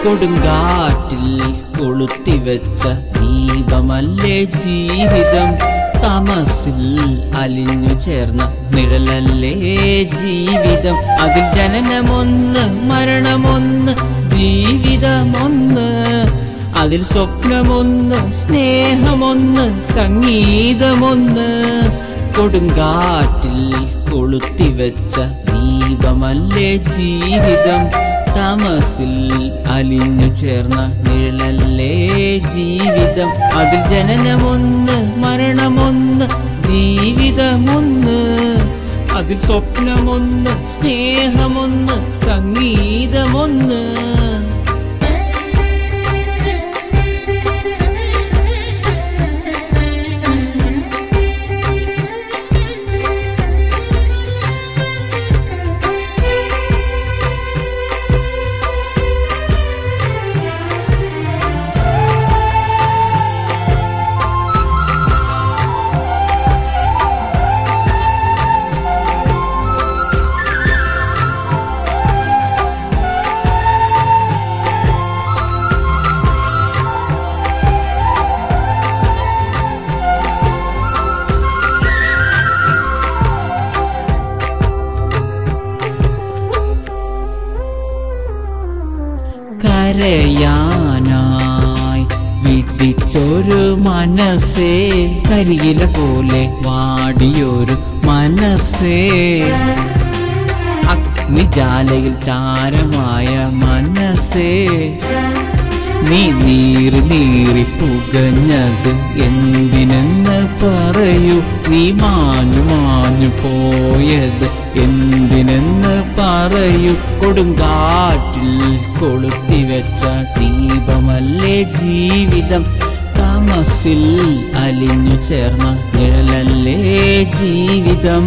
കൊടുങ്കാറ്റിൽ കൊളുത്തിവെച്ച ദീപമല്ലേ ജീവിതം തമസിൽ അലിഞ്ഞു ചേർന്ന നിഴലല്ലേ ജീവിതം അതിൽ ജനനമൊന്ന് മരണമൊന്ന് ജീവിതമൊന്ന് അതിൽ സ്വപ്നമൊന്ന് സ്നേഹമൊന്ന് സംഗീതമൊന്ന് കൊടുങ്കാറ്റിൽ കൊളുത്തിവെച്ച ദീപമല്ലേ ജീവിതം തമസിൽ അലിഞ്ഞു ചേർന്ന നിഴലല്ലേ ജീവിതം അതിൽ ജനനമൊന്ന് മരണമൊന്ന് ജീവിതമൊന്ന് അതിൽ സ്വപ്നമൊന്ന് സ്നേഹമൊന്ന് സംഗീതമൊന്ന് കരയാനായി വിധിച്ചൊരു മനസ്സേ കരിയില പോലെ വാടിയൊരു മനസ്സേ അഗ്നിജാലയിൽ ചാരമായ മനസ്സേ നീ നീറി നീറി പുകഞ്ഞത് എന്തിനെന്ന് പറയൂ നീ മാഞ്ഞു മാഞ്ഞു പോയത് എന്തിനെന്ന് പറയൂ കൊടുങ്കാറ്റിൽ കൊളുത്തിവെച്ച ദീപമല്ലേ ജീവിതം തമസിൽ അലിഞ്ഞു ചേർന്ന നിഴലല്ലേ ജീവിതം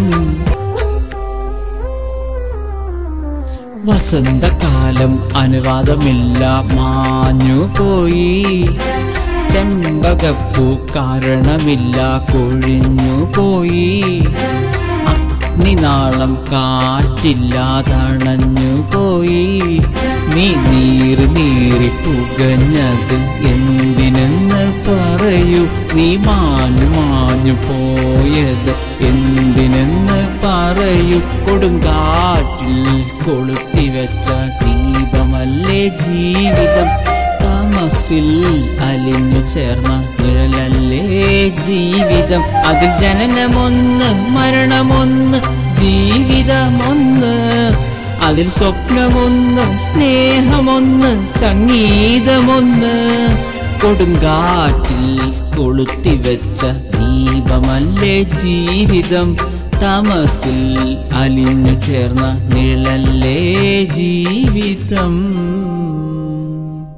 വസന്തകാലം അനുവാദമില്ല മാഞ്ഞു പോയി ചെമ്പകപ്പൂ കാരണമില്ല കൊഴിഞ്ഞു പോയി അഗ്നിനാളം കാറ്റില്ലാതണഞ്ഞു പോയി നീ നീറി നീറി പുകഞ്ഞത് എന്തിനെന്ന് പറയൂ നീ മാഞ്ഞു മാഞ്ഞു പോയത് എന്തിനെന്ന് പറയൂ കൊടുങ്കാറ്റിൽ കൊളുത്തിവെച്ച ദീപമല്ലേ ജീവിതം തമസിൽ അലിഞ്ഞു ചേർന്ന നിഴലല്ലേ ജീവിതം അതിൽ ജനനമൊന്ന് മരണമൊന്ന് ജീവിതമൊന്ന് അതിൽ സ്വപ്നമൊന്ന് സ്നേഹമൊന്ന് സംഗീതമൊന്ന് കൊടുങ്കാറ്റിൽ കൊളുത്തിവെച്ച ദീപമല്ലേ ജീവിതം തമസിൽ അലിഞ്ഞു ചേർന്ന നിഴലല്ലേ ജീവിതം